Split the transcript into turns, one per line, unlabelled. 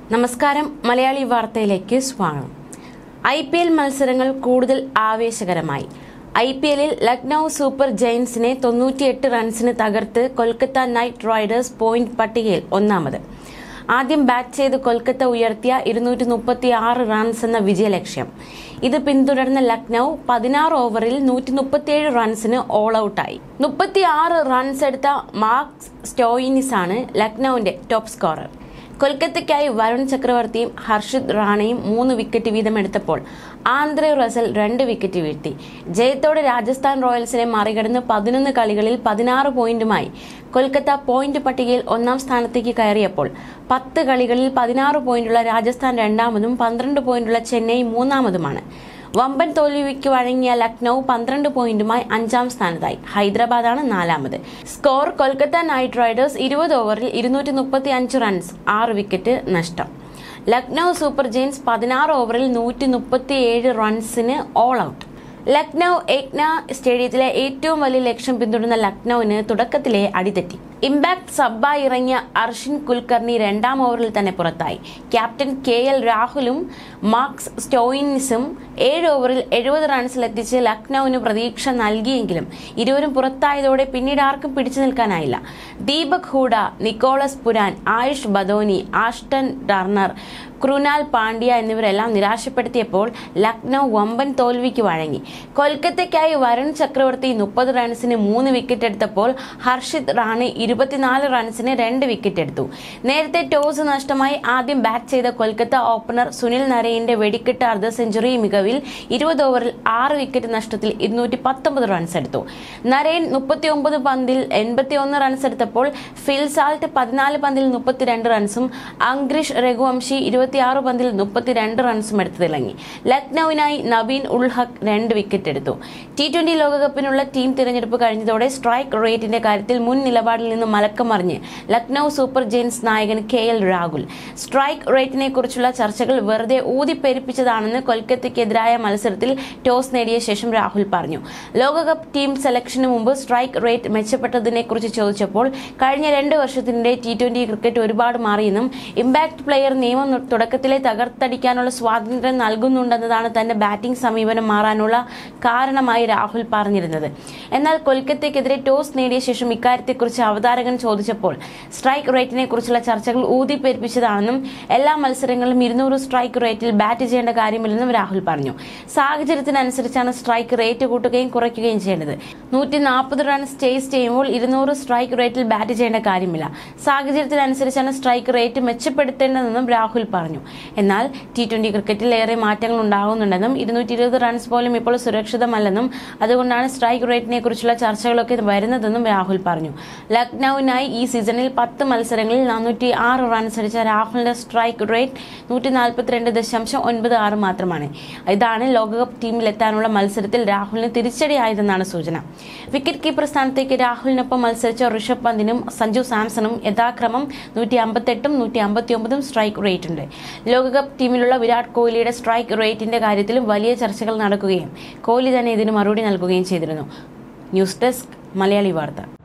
നമസ്കാരം മലയാളി വാർത്തയിലേക്ക് സ്വാഗതം ഐ പി എൽ മത്സരങ്ങൾ കൂടുതൽ ആവേശകരമായി ഐ പി എല്ലിൽ ലക്നൌ സൂപ്പർ ജയൻസിനെ തൊണ്ണൂറ്റിയെട്ട് റൺസിന് തകർത്ത് കൊൽക്കത്ത നൈറ്റ് റൈഡേഴ്സ് പോയിന്റ് പട്ടികയിൽ ഒന്നാമത് ആദ്യം ബാറ്റ് ചെയ്ത് കൊൽക്കത്ത ഉയർത്തിയ ഇരുന്നൂറ്റി മുപ്പത്തി ആറ് റൺസ് എന്ന വിജയലക്ഷ്യം ഇത് പിന്തുടർന്ന ലക്നൌ പതിനാറ് ഓവറിൽ നൂറ്റി മുപ്പത്തിയേഴ് റൺസിന് ഓൾ ഔട്ടായി മുപ്പത്തിയാറ് റൺസ് എടുത്ത മാർക്സ് സ്റ്റോയിനിസാണ് ലക്നൌവിന്റെ ടോപ്പ് സ്കോറർ കൊൽക്കത്തയ്ക്കായി വരുൺ ചക്രവർത്തിയും ഹർഷിത് റാണയും മൂന്ന് വിക്കറ്റ് വീതം എടുത്തപ്പോൾ ആന്ധ്ര റസൽ രണ്ട് വിക്കറ്റ് വീഴ്ത്തി ജയത്തോടെ രാജസ്ഥാൻ റോയൽസിനെ മറികടന്ന് പതിനൊന്ന് കളികളിൽ പതിനാറ് പോയിന്റുമായി കൊൽക്കത്ത പോയിന്റ് പട്ടികയിൽ ഒന്നാം സ്ഥാനത്തേക്ക് കയറിയപ്പോൾ പത്ത് കളികളിൽ പതിനാറ് പോയിന്റുള്ള രാജസ്ഥാൻ രണ്ടാമതും പന്ത്രണ്ട് പോയിന്റുള്ള ചെന്നൈ മൂന്നാമതുമാണ് വമ്പൻ തോൽവിക്ക് വഴങ്ങിയ ലക്നൌ പന്ത്രണ്ട് പോയിന്റുമായി അഞ്ചാം സ്ഥാനത്തായി ഹൈദരാബാദാണ് നാലാമത് സ്കോർ കൊൽക്കത്ത നൈറ്റ് റൈഡേഴ്സ് ഇരുപത് ഓവറിൽ ഇരുന്നൂറ്റി മുപ്പത്തി അഞ്ച് റൺസ് ആറ് വിക്കറ്റ് നഷ്ടം ലക്നൌ സൂപ്പർ ജെയിൻസ് പതിനാറ് ഓവറിൽ നൂറ്റി മുപ്പത്തി ഏഴ് റൺസിന് ഓൾ ഔട്ട് ലക്നൌ ഏക്ന സ്റ്റേഡിയത്തിലെ ഏറ്റവും വലിയ ലക്ഷ്യം പിന്തുടർന്ന ലക്നൌവിന് തുടക്കത്തിലെ അടിതെറ്റി ഇമ്പാക്ട് സബ്ബായി ഇറങ്ങിയ അർഷിൻ കുൽക്കർണി രണ്ടാം ഓവറിൽ തന്നെ പുറത്തായി ക്യാപ്റ്റൻ കെ എൽ രാഹുലും മാർക്സ് സ്റ്റോയിൻസും ഏഴ് ഓവറിൽ എഴുപത് റൺസിലെത്തിച്ച് ലക്നൌവിന് പ്രതീക്ഷ നൽകിയെങ്കിലും ഇരുവരും പുറത്തായതോടെ പിന്നീട് ആർക്കും പിടിച്ചു നിൽക്കാനായില്ല Deepak Hooda Nicholas Pooran Ayush Badoni Ashton Turner Krunal Pandya എന്നിവരെല്ലാം നിരാശപ്പെടുത്തിയപ്പോൾ ലക്നൌ വമ്പൻ തോൽവിക്ക് വഴങ്ങി കൊൽക്കത്തയ്ക്കായി വരുൺ ചക്രവർത്തി മുപ്പത് റൺസിന് മൂന്ന് വിക്കറ്റ് എടുത്തപ്പോൾ ഹർഷിത് റാണി ഇരുപത്തിനാല് റൺസിന് രണ്ട് വിക്കറ്റ് എടുത്തു നേരത്തെ ടോസ് നഷ്ടമായി ആദ്യം ബാറ്റ് ചെയ്ത കൊൽക്കത്ത ഓപ്പണർ സുനിൽ നരയിന്റെ വെടിക്കെട്ട് അർദ്ധ സെഞ്ചുറി മികവിൽ ഇരുപത് ഓവറിൽ ആറ് വിക്കറ്റ് നഷ്ടത്തിൽ ഇരുന്നൂറ്റി പത്തൊമ്പത് റൺസ് എടുത്തു നരയൻ മുപ്പത്തിയൊമ്പത് പന്തിൽ എൺപത്തിയൊന്ന് റൺസ് എടുത്തപ്പോൾ ഫിൽ സാൾട്ട് പതിനാല് പന്തിൽ മുപ്പത്തിരണ്ട് റൺസും അങ്ക്രിഷ് രഘുവംശി ഇരുപത്തിയാറ് പന്തിൽ മുപ്പത്തിരണ്ട് റൺസും എടുത്തു തിളങ്ങി ലക്നൌവിനായി നവീൻ ഉൾ ഹക്ക് രണ്ട് വിക്കറ്റ് എടുത്തു ടി ട്വന്റി ലോകകപ്പിനുള്ള ടീം തിരഞ്ഞെടുപ്പ് കഴിഞ്ഞതോടെ സ്ട്രൈക്ക് റേറ്റിന്റെ കാര്യത്തിൽ മുൻ നിലപാടിൽ നിന്ന് മലക്കം മറിഞ്ഞ് ലക്നൌ സൂപ്പർ ജെയിൻസ് നായകൻ കെ എൽ രാഹുൽ സ്ട്രൈക്ക് റേറ്റിനെ കുറിച്ചുള്ള ചർച്ചകൾ വെറുതെ ഊതിപ്പെരുപ്പിച്ചതാണെന്ന് കൊൽക്കത്തയ്ക്കെതിരായ മത്സരത്തിൽ ടോസ് നേടിയ ശേഷം രാഹുൽ പറഞ്ഞു ലോകകപ്പ് ടീം സെലക്ഷന് മുമ്പ് സ്ട്രൈക്ക് റേറ്റ് മെച്ചപ്പെട്ടതിനെ കുറിച്ച് ചോദിച്ചപ്പോൾ കഴിഞ്ഞ രണ്ട് വർഷത്തിനിടെ ടി ട്വന്റി ക്രിക്കറ്റ് ഒരുപാട് മാറിയെന്നും ഇമ്പാക്ട് പ്ലെയർ നിയമം തുടക്കത്തിലെ തകർത്തടിക്കാനുള്ള സ്വാതന്ത്ര്യം നൽകുന്നുണ്ടെന്നതാണ് തന്റെ ബാറ്റിംഗ് സമീപനം മാറാനുള്ള കാരണമായി രാഹുൽ പറഞ്ഞിരുന്നത് എന്നാൽ കൊൽക്കത്തയ്ക്കെതിരെ ടോസ് നേടിയ ശേഷം ഇക്കാര്യത്തെക്കുറിച്ച് അവതാരകൻ ചോദിച്ചപ്പോൾ സ്ട്രൈക്ക് റേറ്റിനെ കുറിച്ചുള്ള ചർച്ചകൾ ഊതിപ്പെരുപ്പിച്ചതാണെന്നും എല്ലാ മത്സരങ്ങളിലും ഇരുന്നൂറ് സ്ട്രൈക്ക് റേറ്റിൽ ബാറ്റ് ചെയ്യേണ്ട കാര്യമില്ലെന്നും രാഹുൽ പറഞ്ഞു സാഹചര്യത്തിനനുസരിച്ചാണ് സ്ട്രൈക്ക് റേറ്റ് കൂട്ടുകയും കുറയ്ക്കുകയും ചെയ്യേണ്ടത് നൂറ്റി നാൽപ്പത് റൺസ് ചേസ് ചെയ്യുമ്പോൾ ഇരുന്നൂറ് സ്ട്രൈക്ക് റേറ്റിൽ ബാറ്റ് ചെയ്യേണ്ട കാര്യമില്ല സാഹചര്യത്തിനനുസരിച്ചാണ് സ്ട്രൈക്ക് റേറ്റ് മെച്ചപ്പെടുത്തേണ്ടതെന്നും രാഹുൽ പറഞ്ഞു എന്നാൽ ടി ട്വന്റി ക്രിക്കറ്റിൽ ഏറെ മാറ്റങ്ങൾ ഉണ്ടാകുന്നുണ്ടെന്നും ഇരുന്നൂറ്റി ഇരുപത് റൺസ് പോലും ഇപ്പോൾ സുരക്ഷിതമല്ലെന്നും അതുകൊണ്ടാണ് സ്ട്രൈക്ക് റേറ്റിനെ കുറിച്ചുള്ള ചർച്ചകളൊക്കെ വരുന്നതെന്നും രാഹുൽ പറഞ്ഞു ലക്നൌവിനായി ഈ സീസണിൽ പത്ത് മത്സരങ്ങളിൽ നാനൂറ്റി ആറ് റൺസ് അടിച്ച രാഹുലിന്റെ സ്ട്രൈക്ക് റേറ്റ് നൂറ്റി നാൽപ്പത്തിരണ്ട് ദശാംശം ഒൻപത് ആറ് മാത്രമാണ് ഇതാണ് ലോകകപ്പ് ടീമിലെത്താനുള്ള മത്സരത്തിൽ രാഹുലിന് തിരിച്ചടിയായതെന്നാണ് സൂചന വിക്കറ്റ് കീപ്പർ സ്ഥാനത്തേക്ക് രാഹുലിനൊപ്പം മത്സരിച്ച ഋഷഭ് പന്തിനും സഞ്ജു സാംസണും യഥാക്രമം നൂറ്റി അമ്പത്തെട്ടും നൂറ്റി അമ്പത്തിയൊമ്പതും സ്ട്രൈക്ക് റേറ്റ് ഉണ്ട് ലോകകപ്പ് ടീമിലുള്ള വിരാട് കോഹ്ലിയുടെ സ്ട്രൈക്ക് റേറ്റിന്റെ കാര്യത്തിലും വലിയ ചർച്ചകൾ നടക്കുകയും കോഹ്ലി തന്നെ ഇതിന് മറുപടി നൽകുകയും ചെയ്തിരുന്നു ന്യൂസ് ഡെസ്ക് മലയാളി വാർത്ത